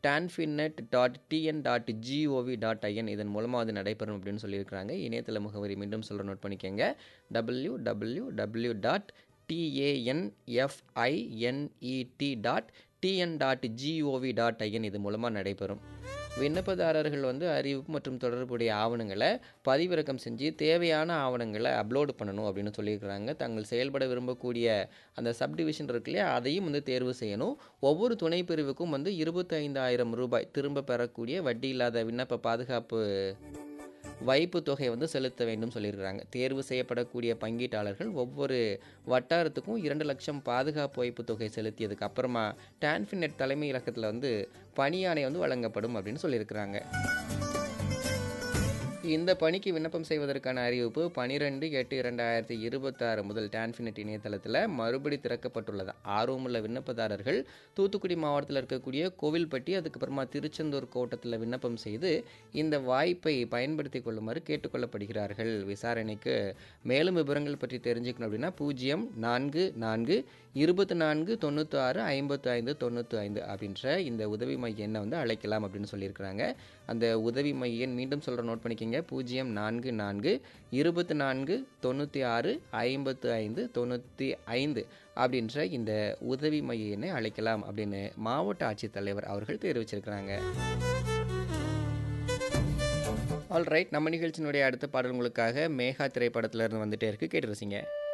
டான்ஃபினெட் dot TN dot GOV dot IN இதன் மூலமாக அது நடைபெறும் அப்படின்னு சொல்லியிருக்கிறாங்க இணையதள முகவரி மீண்டும் சொல்ல நோட் பண்ணிக்கோங்க W W W dot TANFINET dot TN dot GOV dot IN இது மூலமாக நடைபெறும் விண்ணப்பதாரர்கள் வந்து அறிவிப்பு மற்றும் தொடர்புடைய ஆவணங்களை பதிவிறக்கம் செஞ்சு தேவையான ஆவணங்களை அப்லோடு பண்ணணும் அப்படின்னு சொல்லியிருக்கிறாங்க தாங்கள் செயல்பட விரும்பக்கூடிய அந்த சப்டிவிஷன் இருக்கு இல்லையா அதையும் வந்து தேர்வு செய்யணும் ஒவ்வொரு துணை பிரிவுக்கும் வந்து இருபத்தைந்தாயிரம் ரூபாய் திரும்ப பெறக்கூடிய வட்டி இல்லாத விண்ணப்ப பாதுகாப்பு வைப்பு தொகை வந்து செலுத்த வேண்டும் சொல்லியிருக்கிறாங்க தேர்வு செய்யப்படக்கூடிய பங்கீட்டாளர்கள் ஒவ்வொரு வட்டாரத்துக்கும் இரண்டு லட்சம் பாதுகாப்பு வைப்பு தொகை செலுத்தியதுக்கு அப்புறமா டான்ஃபினெட் தலைமை இலக்கத்தில் வந்து பணியாணை வந்து வழங்கப்படும் அப்படின்னு சொல்லியிருக்கிறாங்க இந்த பணிக்கு விண்ணப்பம் செய்வதற்கான அறிவிப்பு பனிரெண்டு எட்டு இரண்டாயிரத்தி இருபத்தாறு முதல் டான்ஃபினெட் இணையதளத்தில் மறுபடி திறக்கப்பட்டுள்ளது ஆர்வமுள்ள விண்ணப்பதாரர்கள் தூத்துக்குடி மாவட்டத்தில் இருக்கக்கூடிய கோவில்பட்டி அதுக்கப்புறமா திருச்செந்தூர் கோட்டத்தில் விண்ணப்பம் செய்து இந்த வாய்ப்பை பயன்படுத்தி கொள்ளுமாறு கேட்டுக்கொள்ளப்படுகிறார்கள் விசாரணைக்கு மேலும் விவரங்கள் பற்றி தெரிஞ்சுக்கணும் அப்படின்னா பூஜ்ஜியம் நான்கு நான்கு இருபத்தி நான்கு தொண்ணூற்றி ஆறு ஐம்பத்து ஐந்து தொண்ணூற்றி ஐந்து அப்படின்ற இந்த உதவி மைய எண்ணை வந்து அழைக்கலாம் அப்படின்னு சொல்லியிருக்கிறாங்க அந்த உதவி மைய எண் மீண்டும் சொல்கிற நோட் பண்ணிக்கிங்க பூஜ்ஜியம் நான்கு நான்கு இருபத்தி நான்கு தொண்ணூற்றி ஆறு ஐம்பத்து ஐந்து தொண்ணூற்றி ஐந்து அப்படின்ற இந்த உதவி மைய எண்ணை அழைக்கலாம் அப்படின்னு மாவட்ட ஆட்சித்தலைவர் அவர்கள் தெரிவிச்சிருக்கிறாங்க ஆல்ரைட் நம்ம நிகழ்ச்சியினுடைய அடுத்த பாடல் உங்களுக்காக மேகா திரைப்படத்துல இருந்து வந்துட்டே இருக்கு கேட்டு ரசிங்க